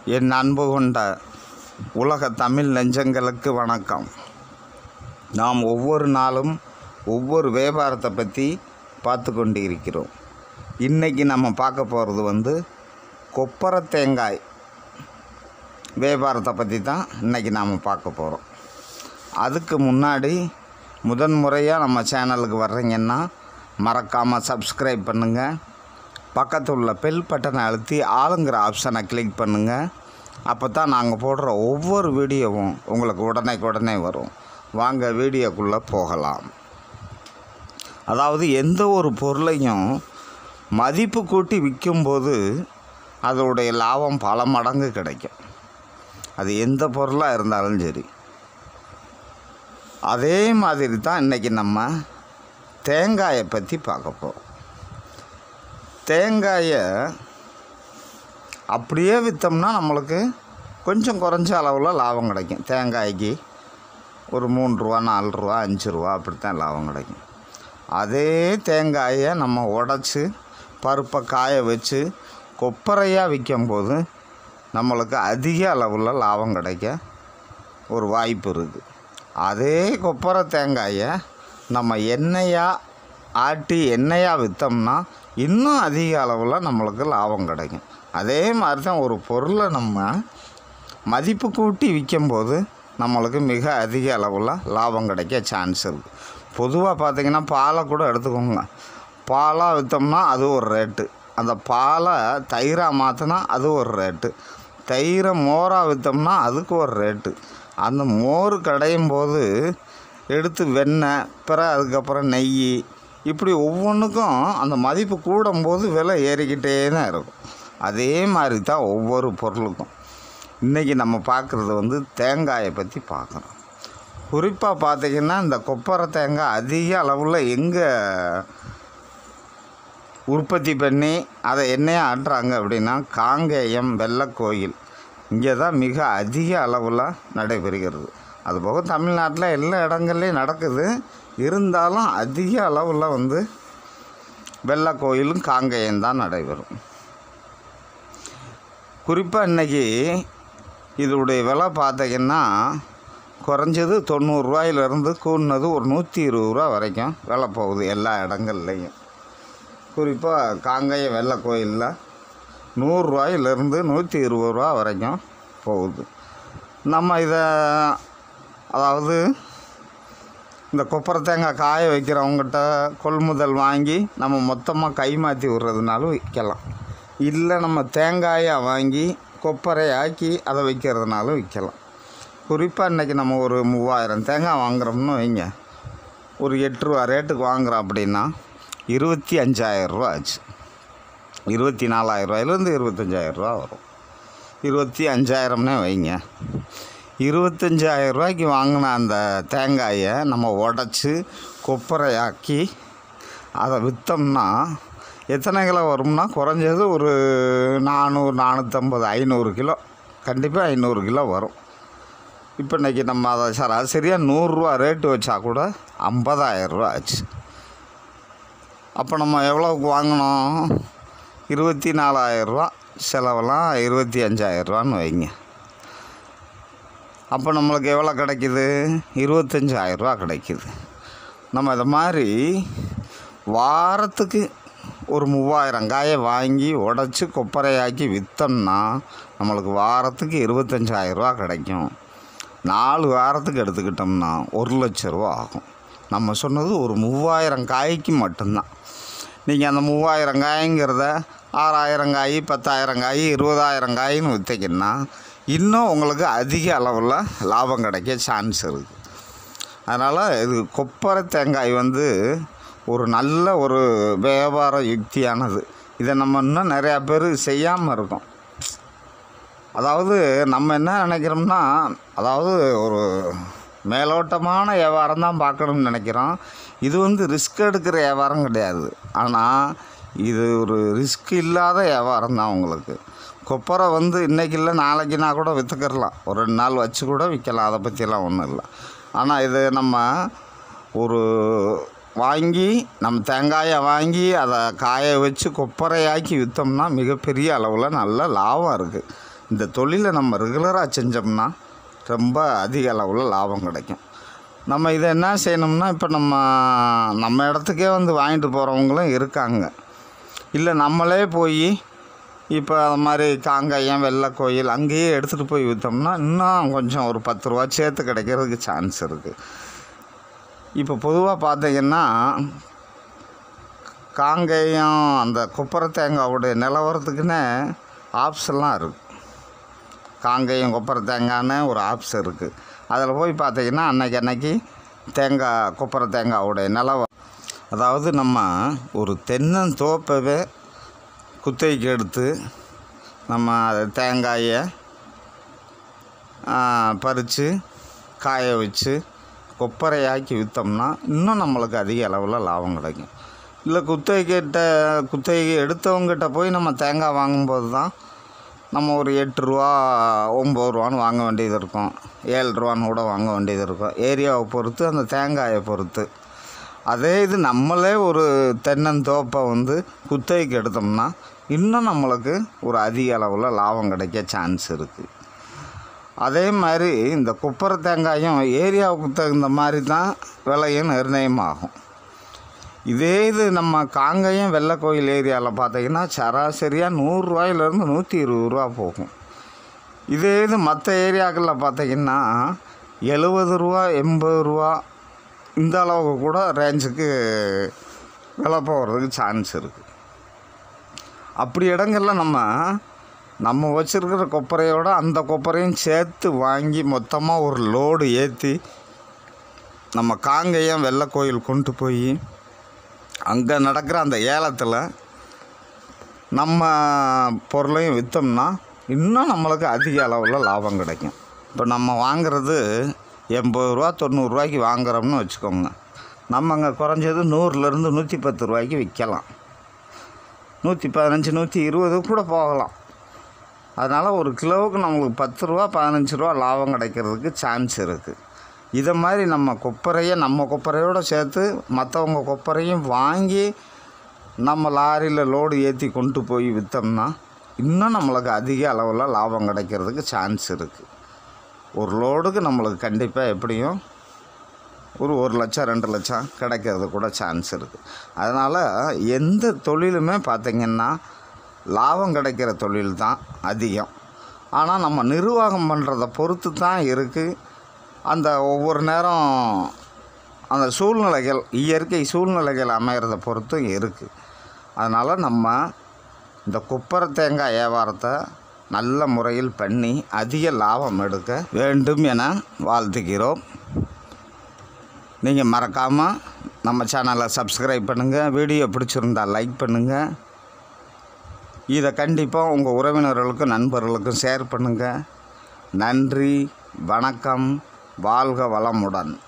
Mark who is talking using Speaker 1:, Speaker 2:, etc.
Speaker 1: என் அன்பு கொண்ட உலக தமிழ் நெஞ்சங்களுக்கு வணக்கம் நாம் ஒவ்வொரு நாளும் ஒவ்வொரு வியாபாரத்தை பற்றி பார்த்து கொண்டு இருக்கிறோம் இன்றைக்கி நம்ம பார்க்க போகிறது வந்து கொப்பரை தேங்காய் வியாபாரத்தை பற்றி தான் இன்றைக்கி நாம் பார்க்க போகிறோம் அதுக்கு முன்னாடி முதன் முறையாக நம்ம சேனலுக்கு வர்றீங்கன்னா மறக்காமல் சப்ஸ்கிரைப் பண்ணுங்கள் பக்கத்தில் உள்ள பெல் பட்டனை அழுத்தி ஆளுங்கிற ஆப்ஷனை கிளிக் பண்ணுங்கள் அப்போ தான் நாங்கள் போடுற ஒவ்வொரு வீடியோவும் உங்களுக்கு உடனே உடனே வரும் வாங்க வீடியோக்குள்ளே போகலாம் அதாவது எந்த ஒரு பொருளையும் மதிப்பு கூட்டி விற்கும்போது அதோடைய லாபம் பல மடங்கு கிடைக்கும் அது எந்த பொருளாக இருந்தாலும் சரி அதே மாதிரி தான் இன்றைக்கி நம்ம தேங்காயை பற்றி பார்க்க போகிறோம் தேங்காயை அப்படியே விற்றோம்னா நம்மளுக்கு கொஞ்சம் குறைஞ்ச அளவில் லாபம் கிடைக்கும் தேங்காய்க்கு ஒரு மூணு ரூபா நாலு ரூபா அஞ்சு ரூபா அப்படித்தான் லாபம் கிடைக்கும் அதே தேங்காயை நம்ம உடச்சி பருப்பை காய வச்சு கொப்பரையாக விற்கும்போது நம்மளுக்கு அதிக அளவில் லாபம் கிடைக்க ஒரு வாய்ப்பு இருக்குது அதே கொப்பரை தேங்காயை நம்ம எண்ணெயாக ஆட்டி எண்ணெயாக விற்றோம்னா இன்னும் அதிக அளவில் நம்மளுக்கு லாபம் கிடைக்கும் அதே மாதிரி தான் ஒரு பொருளை நம்ம மதிப்பு கூட்டி விற்கும்போது நம்மளுக்கு மிக அதிக அளவில் லாபம் கிடைக்க சான்ஸ் இருக்குது பொதுவாக பார்த்திங்கன்னா பாலை கூட எடுத்துக்கோங்க பாலாக விற்றோம்னா அது ஒரு ரேட்டு அந்த பாலை தயிராக மாற்றினா அது ஒரு ரேட்டு தயிரை மோராக விற்றோம்னா அதுக்கு ஒரு ரேட்டு அந்த மோர் கடையும் போது எடுத்து வெண்ணெய் பிற அதுக்கப்புறம் நெய் இப்படி ஒவ்வொன்றுக்கும் அந்த மதிப்பு கூடும்போது விலை ஏறிக்கிட்டே தான் இருக்கும் அதே மாதிரி தான் ஒவ்வொரு பொருளுக்கும் இன்றைக்கி நம்ம பார்க்குறது வந்து தேங்காயை பற்றி பார்க்குறோம் குறிப்பாக பார்த்திங்கன்னா இந்த கொப்பரை தேங்காய் அதிக அளவில் எங்கே உற்பத்தி பண்ணி அதை எண்ணெயாக ஆட்டுறாங்க அப்படின்னா காங்கேயம் வெள்ளக்கோயில் இங்கே தான் மிக அதிக அளவில் நடைபெறுகிறது அதுபோக தமிழ்நாட்டில் எல்லா இடங்கள்லையும் நடக்குது இருந்தாலும் அதிக அளவில் வந்து வெள்ளக்கோயிலும் காங்கேயம் தான் நடைபெறும் குறிப்பாக இன்றைக்கி இதோடைய விலை பார்த்தீங்கன்னா குறைஞ்சது தொண்ணூறுரூவாயிலிருந்து கூடினது ஒரு நூற்றி இருபது ரூபா வரைக்கும் விலை போகுது எல்லா இடங்கள்லையும் குறிப்பாக காங்கேயம் வெள்ளை கோயிலில் நூறுரூவாயிலிருந்து நூற்றி இருபது ரூபா வரைக்கும் போகுது நம்ம இதை அதாவது இந்த கொப்பரை தேங்காய் காய வைக்கிறவங்ககிட்ட கொள்முதல் வாங்கி நம்ம மொத்தமாக கை மாற்றி விட்றதுனாலும் விற்கலாம் இல்லை நம்ம தேங்காயை வாங்கி கொப்பரை ஆக்கி அதை விற்கிறதுனாலும் விற்கலாம் குறிப்பாக இன்றைக்கி நம்ம ஒரு மூவாயிரம் தேங்காய் வாங்குகிறோம்னு வைங்க ஒரு எட்டு ரூபா ரேட்டுக்கு வாங்குகிறோம் அப்படின்னா இருபத்தி அஞ்சாயிரரூவா ஆச்சு இருபத்தி நாலாயிரரூவாயிலேருந்து இருபத்தஞ்சாயிரரூவா வரும் இருபத்தி அஞ்சாயிரம்னே வைங்க இருபத்தஞ்சாயிரம் ரூபாய்க்கு வாங்கின அந்த தேங்காயை நம்ம உடச்சி கொப்பரையாக்கி அதை விற்றோம்னா எத்தனை கிலோ வரும்னா குறைஞ்சது ஒரு நானூறு நானூற்றம்பது ஐநூறு கிலோ கண்டிப்பாக ஐநூறு கிலோ வரும் இப்போ இன்றைக்கி நம்ம அதை சராசரியாக நூறுரூவா ரேட்டு வச்சா கூட ஐம்பதாயிரரூவா ஆச்சு அப்போ நம்ம எவ்வளோவுக்கு வாங்கினோம் இருபத்தி நாலாயிரரூவா செலவெல்லாம் இருபத்தி அஞ்சாயிரரூவான்னு வைங்க அப்போ நம்மளுக்கு எவ்வளோ கிடைக்கிது இருபத்தஞ்சாயிரரூவா கிடைக்கிது நம்ம இதை மாதிரி வாரத்துக்கு ஒரு மூவாயிரம் காயை வாங்கி உடச்சி கொப்பரையாக்கி விற்றோம்னா நம்மளுக்கு வாரத்துக்கு இருபத்தஞ்சாயிரரூவா கிடைக்கும் நாலு வாரத்துக்கு எடுத்துக்கிட்டோம்னா ஒரு லட்ச ரூபா ஆகும் நம்ம சொன்னது ஒரு மூவாயிரம் காய்க்கு மட்டும்தான் நீங்கள் அந்த மூவாயிரம் காய்ங்கிறத ஆறாயிரம் காய் பத்தாயிரம் காய் இருபதாயிரம் காயின்னு விற்றீங்கன்னா இன்னும் உங்களுக்கு அதிக அளவில் லாபம் கிடைக்க சான்ஸ் இருக்குது அதனால் இது கொப்பரை தேங்காய் வந்து ஒரு நல்ல ஒரு வியாபார யுக்தியானது இதை நம்ம இன்னும் நிறையா பேர் செய்யாமல் இருக்கோம் அதாவது நம்ம என்ன நினைக்கிறோம்னா அதாவது ஒரு மேலோட்டமான வியாபாரம் தான் பார்க்கணும்னு நினைக்கிறோம் இது வந்து ரிஸ்க் எடுக்கிற வியாபாரம் கிடையாது ஆனால் இது ஒரு ரிஸ்க் இல்லாத வியாபாரம் தான் உங்களுக்கு கொப்பரை வந்து இன்றைக்கி இல்லை நாளைக்குனா கூட விற்றுக்கிறலாம் ஒரு ரெண்டு நாள் வச்சு கூட விற்கலாம் அதை பற்றியெல்லாம் ஒன்றும் இல்லை ஆனால் இது நம்ம ஒரு வாங்கி நம்ம தேங்காயை வாங்கி அதை காய வச்சு கொப்பரையாக்கி விற்றோம்னா மிகப்பெரிய அளவில் நல்ல லாபம் இருக்குது இந்த தொழிலை நம்ம ரெகுலராக செஞ்சோம்னா ரொம்ப அதிக அளவில் லாபம் கிடைக்கும் நம்ம இதை என்ன செய்யணும்னா இப்போ நம்ம நம்ம இடத்துக்கே வந்து வாங்கிட்டு போகிறவங்களும் இருக்காங்க இல்லை நம்மளே போய் இப்போ அது மாதிரி காங்காயம் வெள்ளை கோயில் அங்கேயே எடுத்துகிட்டு போய் விற்றோம்னா இன்னும் கொஞ்சம் ஒரு பத்து ரூபா சேர்த்து கிடைக்கிறதுக்கு சான்ஸ் இருக்குது இப்போ பொதுவாக பார்த்தீங்கன்னா காங்கேயம் அந்த கொப்பரை தேங்காவுடைய நிலவரத்துக்குன்னு ஆப்ஸ்லாம் இருக்குது காங்கேயம் கொப்பரை தேங்காய்னு ஒரு ஆப்ஸ் இருக்குது அதில் போய் பார்த்தீங்கன்னா அன்னைக்கு அன்னைக்கு தேங்காய் கொப்பரை தேங்காவுடைய நிலவரம் அதாவது நம்ம ஒரு தென்னந்தோப்பவே குத்தகைக்கு எடுத்து நம்ம அதை தேங்காயை பறித்து காய வச்சு கொப்பரையாக்கி விற்றோம்னா இன்னும் நம்மளுக்கு அதிக அளவில் லாபம் கிடைக்கும் இல்லை குத்தகைக்கிட்ட குத்தகை எடுத்தவங்ககிட்ட போய் நம்ம தேங்காய் வாங்கும்போது தான் நம்ம ஒரு எட்டு ரூபா ஒம்பது ரூபான்னு வாங்க வேண்டியது இருக்கும் ஏழு ரூபான்னு கூட வாங்க வேண்டியது இருக்கும் ஏரியாவை பொறுத்து அந்த தேங்காயை பொறுத்து அதே இது நம்மளே ஒரு தென்னந்தோப்பை வந்து குத்தகைக்கு எடுத்தோம்னா இன்னும் நம்மளுக்கு ஒரு அதிக அளவில் லாபம் கிடைக்க சான்ஸ் இருக்குது அதே மாதிரி இந்த குப்பரை தேங்காயும் ஏரியாவுக்கு தகுந்த மாதிரி தான் விலையும் நிர்ணயமாகும் இதே இது நம்ம காங்கயம் வெள்ளக்கோயில் ஏரியாவில் பார்த்தீங்கன்னா சராசரியாக நூறுரூவாயிலேருந்து நூற்றி இருபது ரூபா போகும் இதே இது மற்ற ஏரியாக்களில் பார்த்தீங்கன்னா எழுபது ரூபா எண்பது ரூபா இந்த அளவுக்கு கூட ரேஞ்சுக்கு விலை போகிறதுக்கு சான்ஸ் இருக்குது அப்படி இடங்கள்ல நம்ம நம்ம வச்சுருக்கிற கொப்பரையோட அந்த கொப்பரையும் சேர்த்து வாங்கி மொத்தமாக ஒரு லோடு ஏற்றி நம்ம காங்கேயம் வெள்ளக்கோயில் கொண்டு போய் அங்கே நடக்கிற அந்த ஏலத்தில் நம்ம பொருளையும் விற்றோம்னா இன்னும் நம்மளுக்கு அதிக அளவில் லாபம் கிடைக்கும் இப்போ நம்ம வாங்குறது எண்பது ரூபா தொண்ணூறுரூவாய்க்கு வாங்குறோம்னு வச்சுக்கோங்க நம்ம அங்கே குறைஞ்சது நூறுலேருந்து நூற்றி பத்து ரூபாய்க்கு விற்கலாம் நூற்றி பதினஞ்சு நூற்றி இருபது கூட போகலாம் அதனால் ஒரு கிலோவுக்கு நம்மளுக்கு பத்து ரூபா பதினஞ்சு ரூபா லாபம் கிடைக்கிறதுக்கு சான்ஸ் இருக்குது இதை மாதிரி நம்ம கொப்பரையை நம்ம கொப்பரையோடு சேர்த்து மற்றவங்க கொப்பரையும் வாங்கி நம்ம லாரியில் லோடு ஏற்றி கொண்டு போய் விற்றோம்னா இன்னும் நம்மளுக்கு அதிக அளவில் லாபம் கிடைக்கிறதுக்கு சான்ஸ் இருக்குது ஒரு லோடுக்கு நம்மளுக்கு கண்டிப்பாக எப்படியும் ஒரு ஒரு லட்சம் ரெண்டு லட்சம் கிடைக்கிறது கூட சான்ஸ் இருக்குது அதனால் எந்த தொழிலுமே பார்த்திங்கன்னா லாபம் கிடைக்கிற தொழில் தான் அதிகம் ஆனால் நம்ம நிர்வாகம் பண்ணுறத பொறுத்து தான் இருக்குது அந்த ஒவ்வொரு நேரம் அந்த சூழ்நிலைகள் இயற்கை சூழ்நிலைகள் அமைகிறத பொறுத்தும் இருக்குது அதனால் நம்ம இந்த குப்பரை தேங்காய் வியாபாரத்தை நல்ல முறையில் பண்ணி அதிக லாபம் எடுக்க வேண்டும் என வாழ்த்துகிறோம் நீங்கள் மறக்காமல் நம்ம சேனலை சப்ஸ்கிரைப் பண்ணுங்கள் வீடியோ பிடிச்சிருந்தா லைக் பண்ணுங்கள் இதை கண்டிப்பாக உங்கள் உறவினர்களுக்கும் நண்பர்களுக்கும் ஷேர் பண்ணுங்கள் நன்றி வணக்கம் வாழ்க வளமுடன்